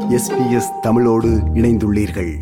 SBS தமிழோடு இணைந்துள்ளீர்கள்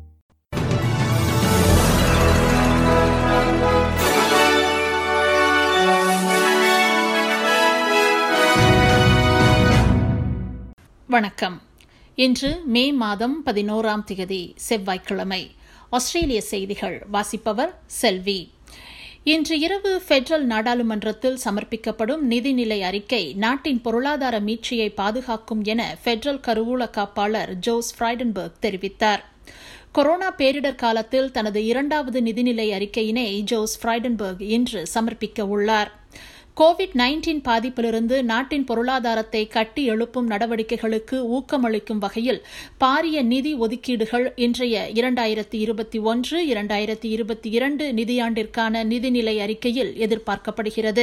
வணக்கம் இன்று மே மாதம் பதினோராம் திகதி செவ்வாய்க்கிழமை ஆஸ்திரேலிய செய்திகள் வாசிப்பவர் செல்வி இன்று இரவு பெடரல் நாடாளுமன்றத்தில் சமர்ப்பிக்கப்படும் நிதிநிலை அறிக்கை நாட்டின் பொருளாதார மீட்சியை பாதுகாக்கும் என பெடரல் கருவூல காப்பாளர் ஜோஸ் ஃப்ரைடன்பர்க் தெரிவித்தார் கொரோனா பேரிடர் காலத்தில் தனது இரண்டாவது நிதிநிலை அறிக்கையினை ஜோஸ் ஃப்ரைடன்பர்க் இன்று சமர்ப்பிக்க உள்ளார் கோவிட் நைன்டீன் பாதிப்பிலிருந்து நாட்டின் பொருளாதாரத்தை கட்டி எழுப்பும் நடவடிக்கைகளுக்கு ஊக்கமளிக்கும் வகையில் பாரிய நிதி ஒதுக்கீடுகள் இன்றைய இரண்டாயிரத்தி இருபத்தி ஒன்று இரண்டாயிரத்தி இருபத்தி இரண்டு நிதியாண்டிற்கான நிதிநிலை அறிக்கையில் எதிர்பார்க்கப்படுகிறது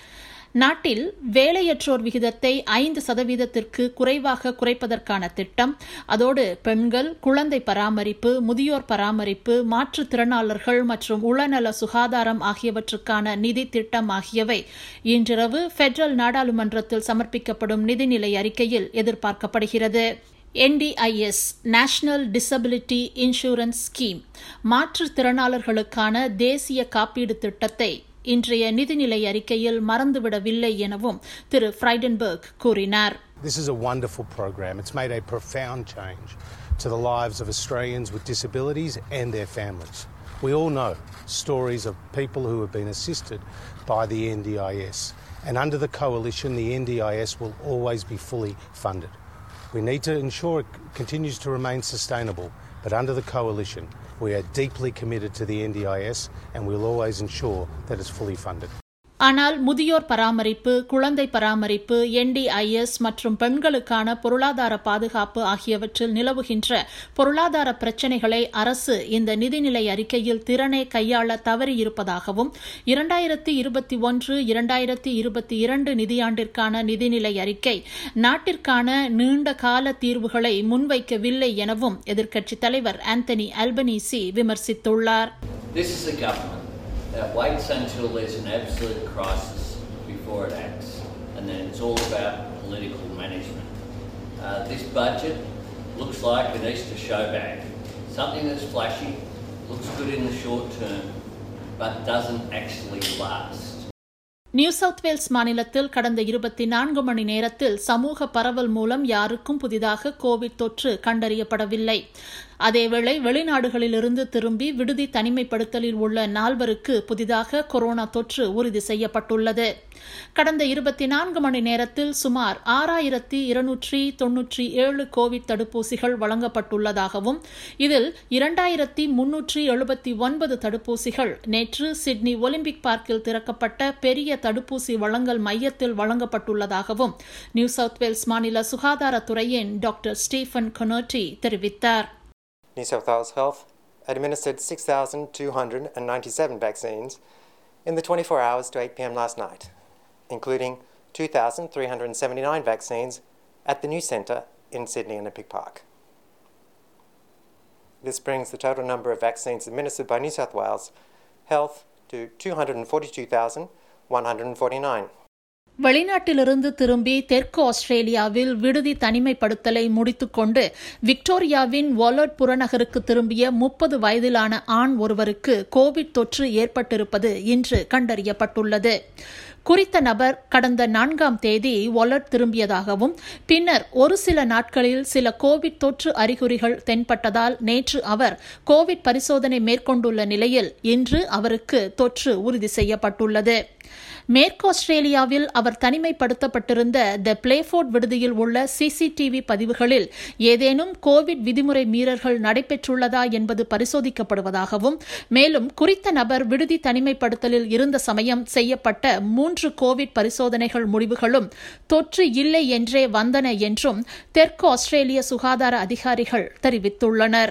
நாட்டில் வேலையற்றோர் விகிதத்தை ஐந்து சதவீதத்திற்கு குறைவாக குறைப்பதற்கான திட்டம் அதோடு பெண்கள் குழந்தை பராமரிப்பு முதியோர் பராமரிப்பு மாற்றுத்திறனாளர்கள் மற்றும் உளநல சுகாதாரம் ஆகியவற்றுக்கான நிதி திட்டம் ஆகியவை இன்றிரவு பெடரல் நாடாளுமன்றத்தில் சமர்ப்பிக்கப்படும் நிதிநிலை அறிக்கையில் எதிர்பார்க்கப்படுகிறது NDIS national disability insurance scheme மாற்றுத்திறனாளர்களுக்கான தேசிய காப்பீடு திட்டத்தை இன்றைய நிதிநிலை அறிக்கையில் மறந்துவிடவில்லை எனவும் திரு ஃப்ரைடன்பர்க் கூறினார் This is a wonderful program. It's made a profound change to the lives of Australians with disabilities and their families. We all know stories of people who have been assisted by the NDIS. And under the coalition, the NDIS will always be fully funded. We need to ensure it continues to remain sustainable, but under the coalition, we are deeply committed to the NDIS and we'll always ensure that it's fully funded. ஆனால் முதியோர் பராமரிப்பு குழந்தை பராமரிப்பு NDIS மற்றும் பெண்களுக்கான பொருளாதார பாதுகாப்பு ஆகியவற்றில் நிலவுகின்ற பொருளாதார பிரச்சினைகளை அரசு இந்த நிதிநிலை அறிக்கையில் திறனே கையாள தவறியிருப்பதாகவும் இரண்டாயிரத்தி இருபத்தி ஒன்று இரண்டாயிரத்தி இருபத்தி இரண்டு நிதியாண்டிற்கான நிதிநிலை அறிக்கை நாட்டிற்கான நீண்ட கால தீர்வுகளை முன்வைக்கவில்லை எனவும் எதிர்க்கட்சித் தலைவர் ஆந்தனி அல்பனீசி விமர்சித்துள்ளார் This is a government that waits until there's an absolute crisis before it acts, and then it's all about political management. Uh, this budget looks like an Easter show bag, something that's flashy, looks good in the short term, but doesn't actually last. New South Wales மாநிலத்தில் கடந்த இருபத்தி நான்கு மணி நேரத்தில் சமூக பரவல் மூலம் யாருக்கும் புதிதாக கோவிட் தொற்று கண்டறியப்படவில்லை அதேவேளை வெளிநாடுகளிலிருந்து திரும்பி விடுதி தனிமைப்படுத்தலில் உள்ள நால்வருக்கு புதிதாக கொரோனா தொற்று உறுதி செய்யப்பட்டுள்ளது கடந்த இருபத்தி நான்கு மணி நேரத்தில் சுமார் ஆறாயிரத்தி இருநூற்றி தொன்னூற்றி ஏழு கோவிட் தடுப்பூசிகள் வழங்கப்பட்டுள்ளதாகவும் இதில் இரண்டாயிரத்தி முன்னூற்றி எழுபத்தி ஒன்பது தடுப்பூசிகள் நேற்று சிட்னி ஒலிம்பிக் பார்க்கில் திறக்கப்பட்ட பெரிய தடுப்பூசி வழங்கல் மையத்தில் வழங்கப்பட்டுள்ளதாகவும் நியூ சவுத் வேல்ஸ் மாநில சுகாதாரத்துறையின் டாக்டர் ஸ்டீஃபன் கொனோட்டி தெரிவித்தார் New South Wales Health administered 6,297 vaccines in the 24 hours to 8 pm last night, including 2,379 vaccines at the new centre in Sydney Olympic Park. This brings the total number of vaccines administered by New South Wales Health to 242,149. வெளிநாட்டிலிருந்து திரும்பி தெற்கு ஆஸ்திரேலியாவில் விடுதி தனிமைப்படுத்தலை முடித்துக்கொண்டு விக்டோரியாவின் wallet புறநகருக்கு திரும்பிய முப்பது வயதிலான ஆண் ஒருவருக்கு கோவிட் தொற்று ஏற்பட்டிருப்பது இன்று கண்டறியப்பட்டுள்ளது குறித்த நபர் கடந்த நான்காம் தேதி வாலட் திரும்பியதாகவும் பின்னர் ஒரு சில நாட்களில் சில கோவிட் தொற்று அறிகுறிகள் தென்பட்டதால் நேற்று அவர் கோவிட் பரிசோதனை மேற்கொண்டுள்ள நிலையில் இன்று அவருக்கு தொற்று உறுதி செய்யப்பட்டுள்ளது மேற்கு ஆஸ்திரேலியாவில் அவர் தனிமைப்படுத்தப்பட்டிருந்த த பிளேஃபோர்ட் விடுதியில் உள்ள சிசிடிவி பதிவுகளில் ஏதேனும் கோவிட் விதிமுறை மீறல்கள் நடைபெற்றுள்ளதா என்பது பரிசோதிக்கப்படுவதாகவும் மேலும் குறித்த நபர் விடுதி தனிமைப்படுத்தலில் இருந்த சமயம் செய்யப்பட்ட மூன்று கோவிட் பரிசோதனைகள் முடிவுகளும் தொற்று இல்லை என்றே வந்தன என்றும் தெற்கு ஆஸ்திரேலிய சுகாதார அதிகாரிகள் தெரிவித்துள்ளனர்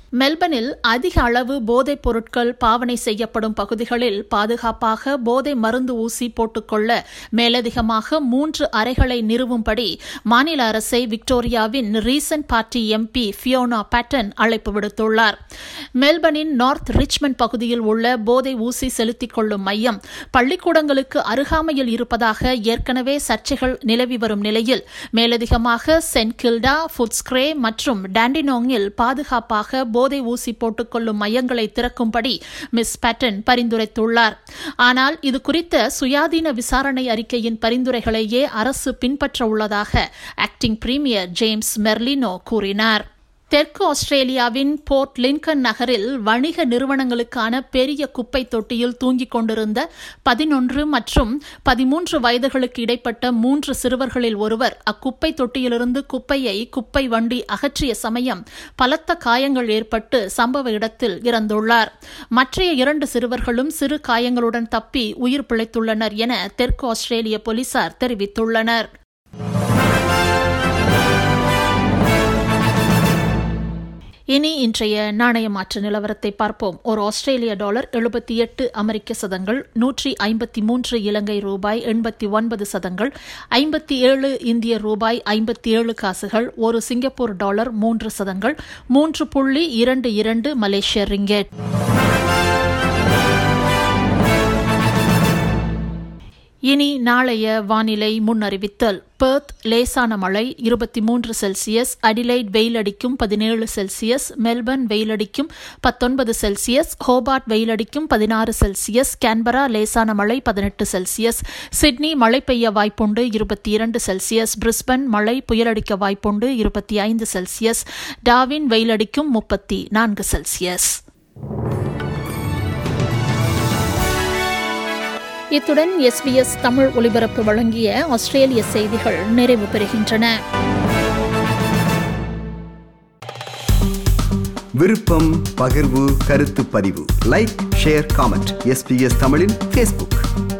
மெல்பர்னில் அதிக அளவு போதைப் பொருட்கள் பாவனை செய்யப்படும் பகுதிகளில் பாதுகாப்பாக போதை மருந்து ஊசி போட்டுக்கொள்ள மேலதிகமாக மூன்று அறைகளை நிறுவும்படி மாநில அரசை விக்டோரியாவின் Reason Party MP Fiona Patten அழைப்பு விடுத்துள்ளார் மெல்பர்னின் நார்த் ரிச்மண்ட் பகுதியில் உள்ள போதை ஊசி செலுத்திக் கொள்ளும் மையம் பள்ளிக்கூடங்களுக்கு அருகாமையில் இருப்பதாக ஏற்கனவே சர்ச்சைகள் நிலவி வரும் நிலையில் மேலதிகமாக சென்ட் கில்டா ஃபுட்ஸ்கிரே மற்றும் டாண்டினோங்கில் பாதுகாப்பாக போதை ஊசி போட்டுக்கொள்ளும் மையங்களை திறக்கும்படி மிஸ் பேட்டன் பரிந்துரைத்துள்ளார் ஆனால் இது குறித்த சுயாதீன விசாரணை அறிக்கையின் பரிந்துரைகளையே அரசு பின்பற்ற உள்ளதாக ஆக்டிங் பிரீமியர் ஜேம்ஸ் மெர்லினோ கூறினார் தெற்கு ஆஸ்திரேலியாவின் போர்ட் லிங்கன் நகரில் வணிக நிறுவனங்களுக்கான பெரிய குப்பை தொட்டியில் தூங்கிக் கொண்டிருந்த பதினொன்று மற்றும் பதிமூன்று வயதுகளுக்கு இடைப்பட்ட மூன்று சிறுவர்களில் ஒருவர் அக்குப்பை தொட்டியிலிருந்து குப்பையை குப்பை வண்டி அகற்றிய சமயம் பலத்த காயங்கள் ஏற்பட்டு சம்பவ இடத்தில் இறந்துள்ளார் மற்றைய இரண்டு சிறுவர்களும் சிறு காயங்களுடன் தப்பி உயிர் பிழைத்துள்ளனர் என தெற்கு ஆஸ்திரேலிய போலீசார் தெரிவித்துள்ளனர் இனி இன்றைய நாணய மாற்று நிலவரத்தை பார்ப்போம் ஒரு ஆஸ்திரேலிய டாலர் எழுபத்தி எட்டு அமெரிக்க சதங்கள் நூற்றி ஐம்பத்தி மூன்று இலங்கை ரூபாய் எண்பத்தி ஒன்பது சதங்கள் ஐம்பத்தி ஏழு இந்திய ரூபாய் ஐம்பத்தி ஏழு காசுகள் ஒரு சிங்கப்பூர் டாலர் மூன்று சதங்கள் மூன்று புள்ளி இரண்டு இரண்டு மலேசிய ரிங்கெட் இனி நாளைய வானிலை முன்னறிவித்தல் பெர்த் லேசான மழை இருபத்தி மூன்று செல்சியஸ் அடிலைட் வெயிலடிக்கும் பதினேழு செல்சியஸ் மெல்பர்ன் வெயிலடிக்கும் பத்தொன்பது செல்சியஸ் ஹோபார்ட் வெயிலடிக்கும் பதினாறு செல்சியஸ் கேன்பரா லேசான மழை பதினெட்டு செல்சியஸ் சிட்னி மழை பெய்ய வாய்ப்புண்டு இருபத்தி இரண்டு செல்சியஸ் பிரிஸ்பன் மழை புயலடிக்க வாய்ப்புண்டு இருபத்தி ஐந்து செல்சியஸ் டாவின் வெயிலடிக்கும் முப்பத்தி நான்கு செல்சியஸ் இத்துடன் எஸ்பிஎஸ் தமிழ் ஒலிபரப்பு வழங்கிய ஆஸ்திரேலிய செய்திகள் நிறைவு பெறுகின்றன விருப்பம் பகிர்வு கருத்து பதிவு லைக் ஷேர் காமெண்ட் எஸ்பிஎஸ் தமிழின் ஃபேஸ்புக்